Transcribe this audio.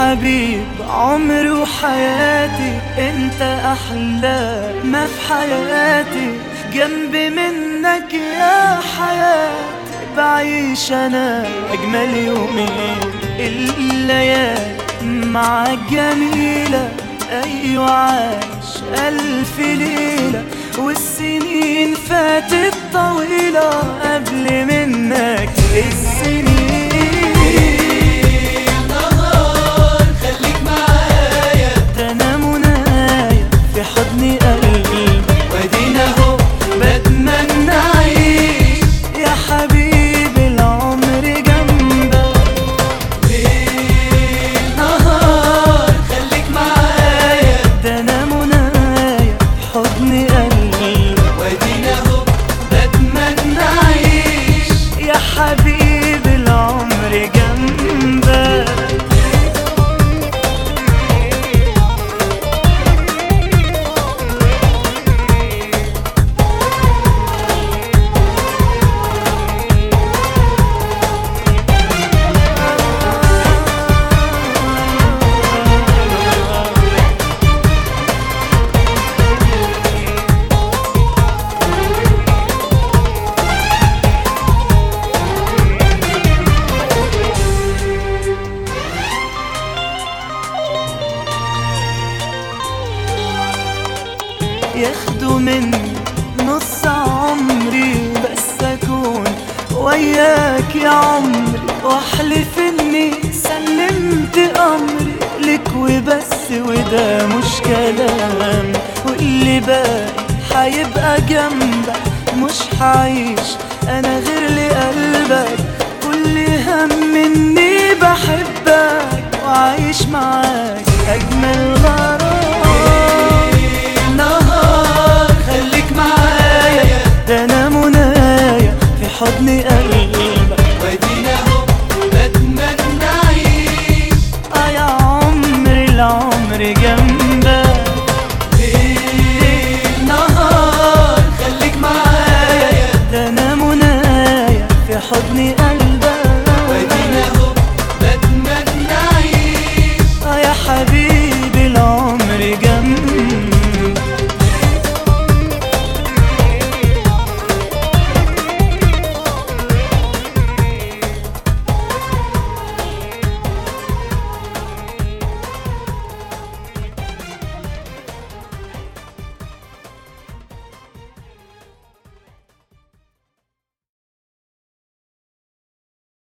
حبيب عمري وحياتي انت احلى ما في حياتي جنبي منك يا حياتي بعيش انا اجمل يومين الليالي معاك جميلة ايوه عايش الف ليلة والسنين فاتت طويلة قبل منك السنين خليك معايا ده انا منايا في حضن قلبي وادينا اهو بتمنى اعيش يا حبيبي العمر جنبك ليل نهار خليك معايا ده انا منايا في حضن قلبي وادينا اهو بتمنى اعيش يا حبيبي العمر جنبك ياخدوا مني نص عمري بس اكون وياك يا عمري واحلف اني سلمت امري لك وبس وده مش كلام واللي باقي هيبقى جنبك مش هعيش انا غير لقلبك كل هم اني بحبك وعايش معاك اجمل غرام نهار خليك معايا ده انا منايا في حضن قلبك وادينا اهو بتمنى اعيش اه يا عمري العمر جنبك ليل نهار خليك معايا ده انا منايا في حضن